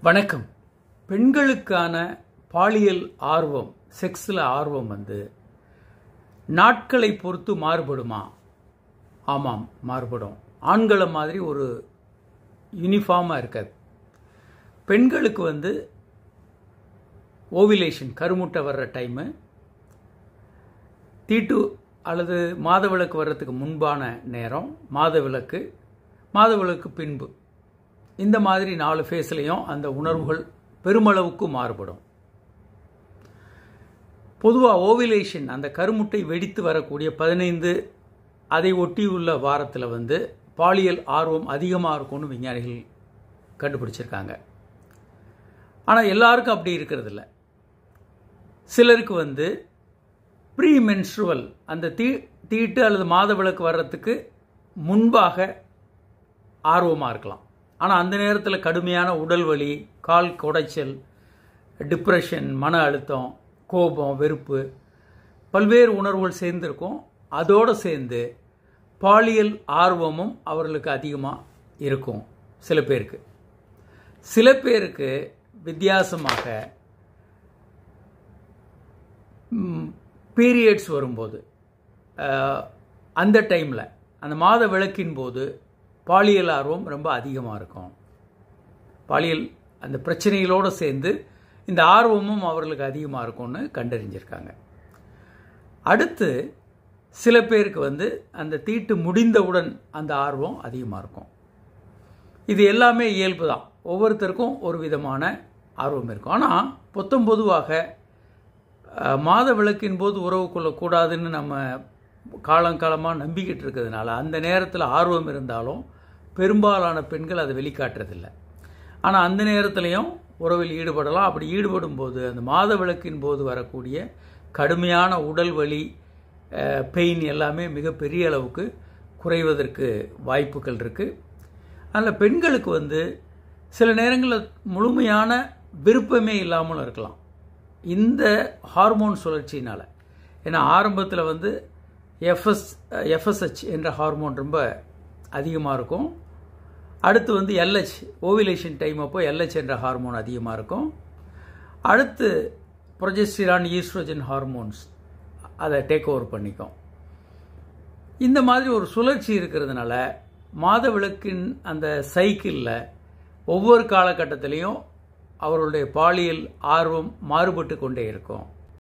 வணக்கம் பெண்களுக்கான பாலியல் ஆர்வம் செக்ஸில் ஆர்வம் வந்து நாட்களை பொறுத்து மாறுபடுமா ஆமாம் மாறுபடும் ஆண்களை மாதிரி ஒரு யூனிஃபார்மாக இருக்காது பெண்களுக்கு வந்து ஓவிலேஷன் கருமுட்டை வர்ற டைமு தீட்டு அல்லது மாதவிளக்கு வர்றதுக்கு முன்பான நேரம் மாதவிளக்கு மாதவிளக்கு பின்பு இந்த மாதிரி நாலு ஃபேஸ்லேயும் அந்த உணர்வுகள் பெருமளவுக்கு மாறுபடும் பொதுவாக ஓவிலேஷன் அந்த கருமுட்டை வெடித்து வரக்கூடிய பதினைந்து அதை ஒட்டியுள்ள வாரத்தில் வந்து பாலியல் ஆர்வம் அதிகமாக இருக்கும்னு விஞ்ஞானிகள் கண்டுபிடிச்சிருக்காங்க ஆனால் எல்லாருக்கும் அப்படி இருக்கிறது இல்லை சிலருக்கு வந்து ப்ரீ மென்ஸ்ட்ருவல் அந்த தீ தீட்டு அல்லது மாதவிளக்கு வர்றதுக்கு முன்பாக ஆர்வமாக இருக்கலாம் ஆனால் அந்த நேரத்தில் கடுமையான உடல் வலி கால் குடைச்சல் டிப்ரெஷன் மன அழுத்தம் கோபம் வெறுப்பு பல்வேறு உணர்வுகள் சேர்ந்திருக்கும் அதோடு சேர்ந்து பாலியல் ஆர்வமும் அவர்களுக்கு அதிகமாக இருக்கும் சில பேருக்கு சில பேருக்கு வித்தியாசமாக பீரியட்ஸ் வரும்போது அந்த டைமில் அந்த மாத விளக்கின் போது பாலியல் ஆர்வம் ரொம்ப அதிகமாக இருக்கும் பாலியல் அந்த பிரச்சனைகளோடு சேர்ந்து இந்த ஆர்வமும் அவர்களுக்கு அதிகமாக இருக்கும்னு கண்டறிஞ்சிருக்காங்க அடுத்து சில பேருக்கு வந்து அந்த தீட்டு முடிந்தவுடன் அந்த ஆர்வம் அதிகமாக இருக்கும் இது எல்லாமே இயல்பு தான் ஒவ்வொருத்தருக்கும் ஒரு விதமான ஆர்வம் இருக்கும் ஆனால் பொத்தம் பொதுவாக மாத விளக்கின் போது உறவு கொள்ளக்கூடாதுன்னு நம்ம காலங்காலமாக நம்பிக்கிட்டு இருக்கிறதுனால அந்த நேரத்தில் ஆர்வம் இருந்தாலும் பெரும்பாலான பெண்கள் அதை வெளிக்காட்டுறதில்லை ஆனால் அந்த நேரத்துலையும் உறவில் ஈடுபடலாம் அப்படி ஈடுபடும் போது அந்த மாத விளக்கின் போது வரக்கூடிய கடுமையான உடல் வலி பெயின் எல்லாமே மிகப்பெரிய அளவுக்கு குறைவதற்கு வாய்ப்புகள் இருக்குது அதில் பெண்களுக்கு வந்து சில நேரங்களில் முழுமையான விருப்பமே இல்லாமலும் இருக்கலாம் இந்த ஹார்மோன் சுழற்சினால் ஏன்னா ஆரம்பத்தில் வந்து எஃப்எஸ் எஃப்எஸ்ஹெச் என்ற ஹார்மோன் ரொம்ப அதிகமாக இருக்கும் அடுத்து வந்து எல்ஹெச் ஓவிலேஷன் டைம் அப்போ எல்ஹெச் என்ற ஹார்மோன் அதிகமாக இருக்கும் அடுத்து ப்ரொஜெஸ்டிரான் ஈஸ்ட்ரோஜன் ஹார்மோன்ஸ் அதை டேக் ஓவர் பண்ணிக்கும் இந்த மாதிரி ஒரு சுழற்சி இருக்கிறதுனால மாதவிளக்கின் அந்த சைக்கிளில் ஒவ்வொரு காலகட்டத்திலையும் அவர்களுடைய பாலியல் ஆர்வம் மாறுபட்டு கொண்டே இருக்கும்